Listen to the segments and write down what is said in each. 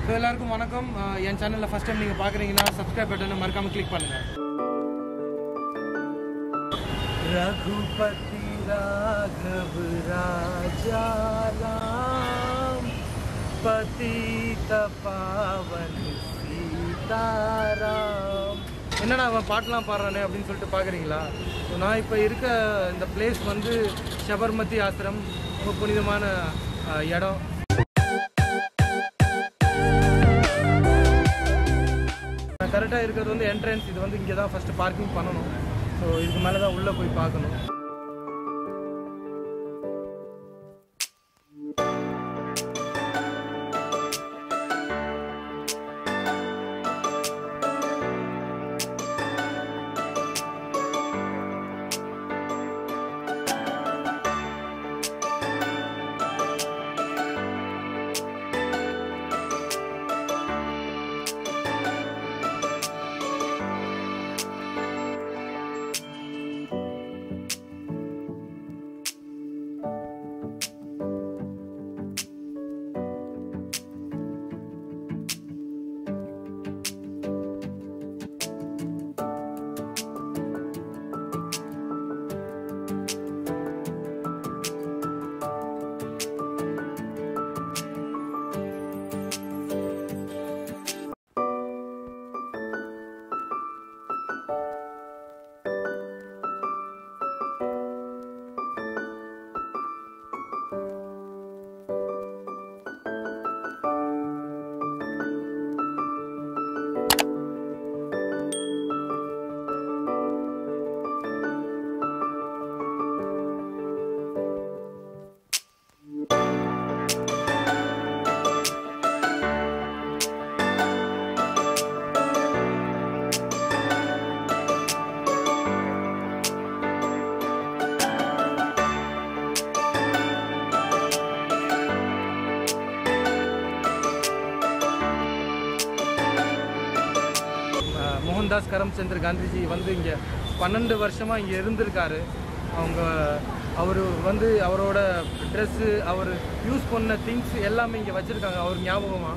so எல்லாருக்கும் வணக்கம் அஹ் என் சேனலில் ஃபஸ்ட் டைம் நீங்கள் பார்க்குறீங்கன்னா சப்ஸ்கிரைப் பட்டனை மறக்காமல் கிளிக் பண்ணுங்கள் ரகுபதி ராகவ ராஜா ராம் பதீத பாவன் சீதாராம் என்னடா அவன் பாட்டெலாம் பாடுறானே அப்படின்னு சொல்லிட்டு பார்க்குறீங்களா ஸோ நான் இப்போ இருக்க இந்த பிளேஸ் வந்து சபர்மதி ஆசிரம் ரொம்ப புனிதமான அஹ், இடம் கரெக்டாக இருக்கிறது வந்து என்ட்ரன்ஸ் இது வந்து இங்கே தான் ஃபஸ்ட்டு பார்க்கிங் பண்ணணும் ஸோ இதுக்கு மேலே தான் உள்ளே போய் பார்க்கணும் அஹ் மோகன்தாஸ் கரம்சந்தர் காந்திஜி வந்து இங்கே பன்னெண்டு வருஷமாக இங்கே இருந்திருக்காரு அவங்க அவர் வந்து அவரோட ட்ரெஸ்ஸு அவர் யூஸ் பண்ண திங்ஸ் எல்லாமே இங்கே வச்சுருக்காங்க அவர் ஞாபகமாக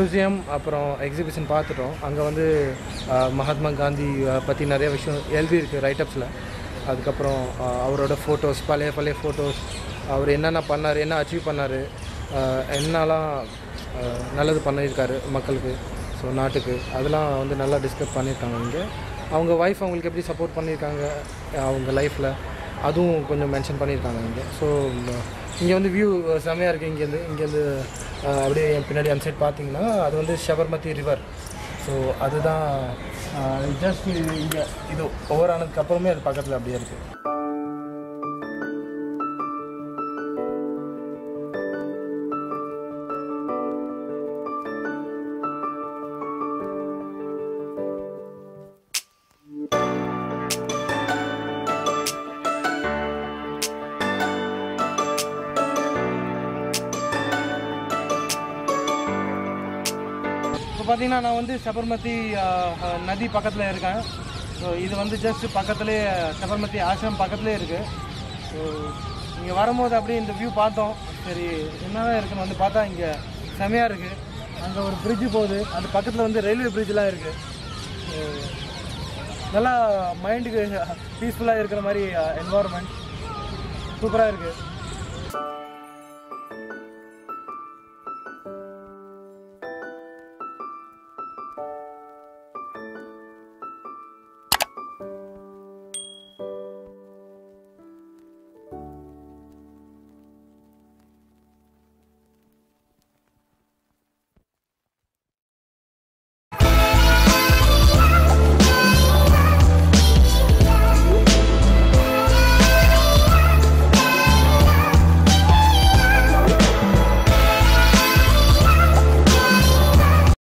மியூசியம் அப்புறம் எக்ஸிபிஷன் பார்த்துட்டோம் அங்கே வந்து அஹ், மகாத்மா காந்தி அஹ், பற்றி நிறைய விஷயம் எழுதியிருக்கு ரைட்டப்ஸில் அதுக்கப்புறம் அஹ், அவரோட ஃபோட்டோஸ் பழைய பழைய ஃபோட்டோஸ் அவர் என்னென்ன பண்ணார் என்ன அச்சீவ் பண்ணார் என்னெல்லாம் அஹ், நல்லது பண்ணியிருக்காரு மக்களுக்கு ஸோ நாட்டுக்கு அதெல்லாம் வந்து நல்லா டிஸ்கஸ் பண்ணியிருக்காங்க இங்கே அவங்க ஒய்ஃப் அவங்களுக்கு எப்படி சப்போர்ட் பண்ணியிருக்காங்க அவங்க லைஃப்பில் அதுவும் கொஞ்சம் மென்ஷன் பண்ணியிருக்காங்க இங்கே ஸோ இங்கே வந்து வியூ செம்மையாக இருக்குது இங்கேருந்து இங்கேருந்து அஹ், அப்படியே என் பின்னாடி அந்த சைட் பார்த்தீங்கன்னா அது வந்து ஷபர்மதி ரிவர் ஸோ அதுதான் ஜஸ்ட் இங்கே இது ஓவர் ஆனதுக்கு அப்புறமே அது பக்கத்தில் அப்படியே இருக்குது இப்போ பார்த்தீங்கன்னா நான் வந்து சபர்மதி ஆஹ், ஆஹ், நதி பக்கத்தில் இருக்கேன் ஸோ இது வந்து ஜஸ்ட் பக்கத்துலேயே சபர்மதி ஆசிரம் பக்கத்துலேயே இருக்குது ஸோ இங்கே வரும்போது அப்படியே இந்த வியூ பார்த்தோம் சரி என்னதான் இருக்குன்னு வந்து பார்த்தா இங்கே செமையாக இருக்குது அங்கே ஒரு bridge போகுது அது பக்கத்தில் வந்து ரயில்வே பிரிட்ஜெலாம் இருக்குது நல்லா மைண்டுக்கு பீஸ்ஃபுல்லாக இருக்கிற மாதிரி என்வாரன்மெண்ட் சூப்பராக இருக்குது